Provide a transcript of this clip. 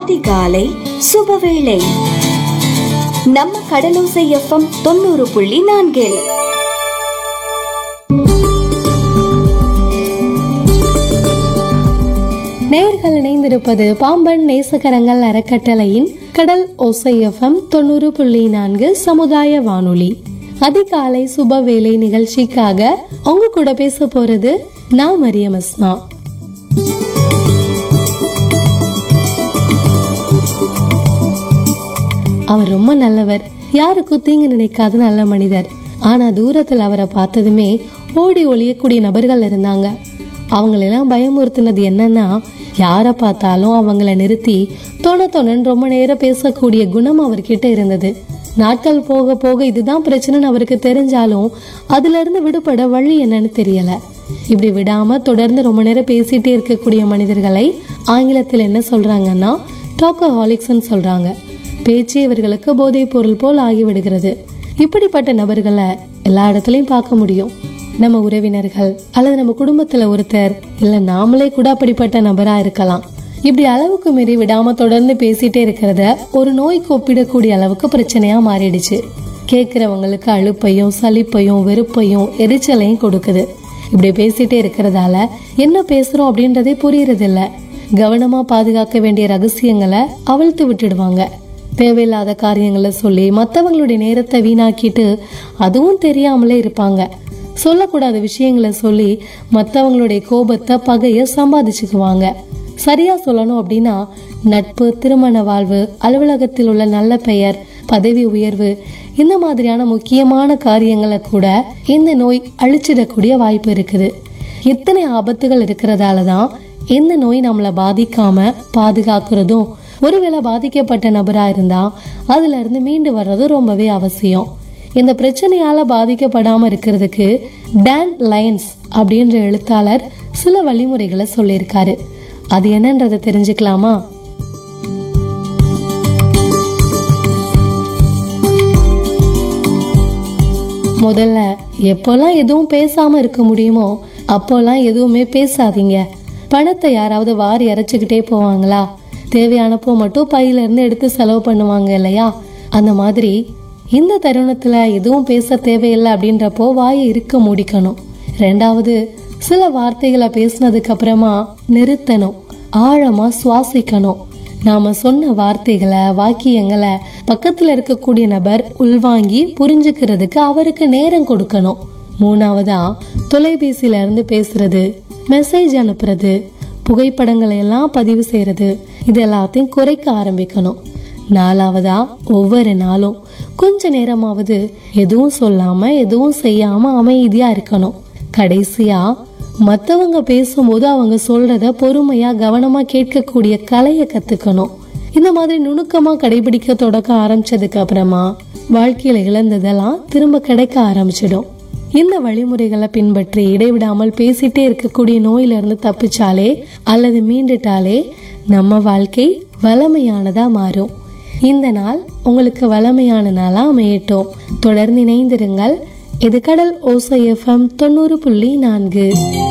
அதிகாலை சுபவேளை நம்ம கடலோசை எஃப்எம் தொண்ணூறு புள்ளி நான்கில் நேர்கள் இணைந்திருப்பது பாம்பன் நேசகரங்கள் அறக்கட்டளையின் கடல் ஓசை எஃப்எம் தொண்ணூறு புள்ளி நான்கு சமுதாய வானொலி அதிகாலை சுபவேளை நிகழ்ச்சிக்காக உங்க கூட பேச போறது நான் மரியம் அஸ்மா அவர் ரொம்ப நல்லவர் யாருக்கும் தீங்கு நினைக்காத நல்ல மனிதர் ஆனா தூரத்துல அவரை பார்த்ததுமே ஓடி ஒளியக்கூடிய நபர்கள் இருந்தாங்க அவங்களெல்லாம் பயமுறுத்தினது என்னன்னா யாரை பார்த்தாலும் அவங்கள நிறுத்தி தொண தொணன்னு ரொம்ப நேரம் பேசக்கூடிய குணம் அவர்கிட்ட இருந்தது நாட்கள் போக போக இதுதான் பிரச்சனைன்னு அவருக்கு தெரிஞ்சாலும் அதுல இருந்து விடுபட வழி என்னன்னு தெரியல இப்படி விடாம தொடர்ந்து ரொம்ப நேரம் பேசிட்டே இருக்கக்கூடிய மனிதர்களை ஆங்கிலத்தில் என்ன சொல்றாங்கன்னா டாக்கஹாலிக்ஸ்ன்னு சொல்றாங்க பேச்சு இவர்களுக்கு போதைப் பொருள் போல் ஆகிவிடுகிறது இப்படிப்பட்ட நபர்களை எல்லா இடத்துலயும் பார்க்க முடியும் நம்ம உறவினர்கள் அல்லது நம்ம குடும்பத்துல ஒருத்தர் இல்ல நாமளே கூட அப்படிப்பட்ட நபரா இருக்கலாம் இப்படி அளவுக்கு மீறி விடாம தொடர்ந்து பேசிட்டே இருக்கிறத ஒரு நோய்க்கு ஒப்பிடக்கூடிய அளவுக்கு பிரச்சனையா மாறிடுச்சு கேட்கிறவங்களுக்கு அலுப்பையும் சலிப்பையும் வெறுப்பையும் எரிச்சலையும் கொடுக்குது இப்படி பேசிட்டே இருக்கிறதால என்ன பேசுறோம் அப்படின்றதே புரியறது இல்ல கவனமா பாதுகாக்க வேண்டிய ரகசியங்களை அவிழ்த்து விட்டுடுவாங்க தேவையில்லாத காரியங்களை சொல்லி மற்றவங்களுடைய நேரத்தை வீணாக்கிட்டு அதுவும் தெரியாமலே இருப்பாங்க சொல்லக்கூடாத விஷயங்களை சொல்லி மற்றவங்களுடைய கோபத்தை பகைய சம்பாதிச்சுக்குவாங்க சரியா சொல்லணும் அப்படின்னா நட்பு திருமண வாழ்வு அலுவலகத்தில் உள்ள நல்ல பெயர் பதவி உயர்வு இந்த மாதிரியான முக்கியமான காரியங்களை கூட இந்த நோய் அழிச்சிடக்கூடிய வாய்ப்பு இருக்குது எத்தனை ஆபத்துகள் இருக்கிறதால தான் இந்த நோய் நம்மளை பாதிக்காம பாதுகாக்கிறதும் ஒருவேளை பாதிக்கப்பட்ட நபரா இருந்தா அதுல இருந்து மீண்டு வர்றது ரொம்பவே அவசியம் இந்த பிரச்சனையால பாதிக்கப்படாம இருக்கிறதுக்கு டான் லயன்ஸ் அப்படின்ற எழுத்தாளர் சில வழிமுறைகளை சொல்லியிருக்காரு அது என்னன்றதை தெரிஞ்சுக்கலாமா முதல்ல எப்போல்லாம் எதுவும் பேசாம இருக்க முடியுமோ அப்போல்லாம் எதுவுமே பேசாதீங்க பணத்தை யாராவது வாரி இறைச்சிக்கிட்டே போவாங்களா தேவையானப்போ மட்டும் பையில இருந்து எடுத்து செலவு பண்ணுவாங்க இல்லையா அந்த மாதிரி இந்த தருணத்துல எதுவும் பேச தேவையில்லை அப்படின்றப்போ வாயை இருக்க மூடிக்கணும் ரெண்டாவது சில வார்த்தைகளை பேசினதுக்கு அப்புறமா நிறுத்தணும் ஆழமா சுவாசிக்கணும் நாம சொன்ன வார்த்தைகளை வாக்கியங்களை பக்கத்துல இருக்கக்கூடிய நபர் உள்வாங்கி புரிஞ்சுக்கிறதுக்கு அவருக்கு நேரம் கொடுக்கணும் மூணாவதா தொலைபேசியில இருந்து பேசுறது மெசேஜ் அனுப்புறது புகைப்படங்களை எல்லாம் பதிவு செய்யறது இது எல்லாத்தையும் குறைக்க ஆரம்பிக்கணும் நாலாவதா ஒவ்வொரு நாளும் கொஞ்ச நேரமாவது எதுவும் சொல்லாம எதுவும் செய்யாம அமைதியா இருக்கணும் கடைசியா மத்தவங்க பேசும்போது அவங்க சொல்றத பொறுமையா கவனமா கேட்கக்கூடிய கலைய கத்துக்கணும் இந்த மாதிரி நுணுக்கமா கடைபிடிக்க தொடக்க ஆரம்பிச்சதுக்கு அப்புறமா வாழ்க்கையில இழந்ததெல்லாம் திரும்ப கிடைக்க ஆரம்பிச்சிடும் இந்த வழிமுறைகளை பின்பற்றி இடைவிடாமல் பேசிட்டே இருக்கக்கூடிய நோயில இருந்து தப்பிச்சாலே அல்லது மீண்டுட்டாலே நம்ம வாழ்க்கை வளமையானதா மாறும் இந்த நாள் உங்களுக்கு வளமையான நாளா அமையட்டும் தொடர்ந்து இணைந்திருங்கள் இது கடல் ஓசை எஃப்எம் தொண்ணூறு புள்ளி நான்கு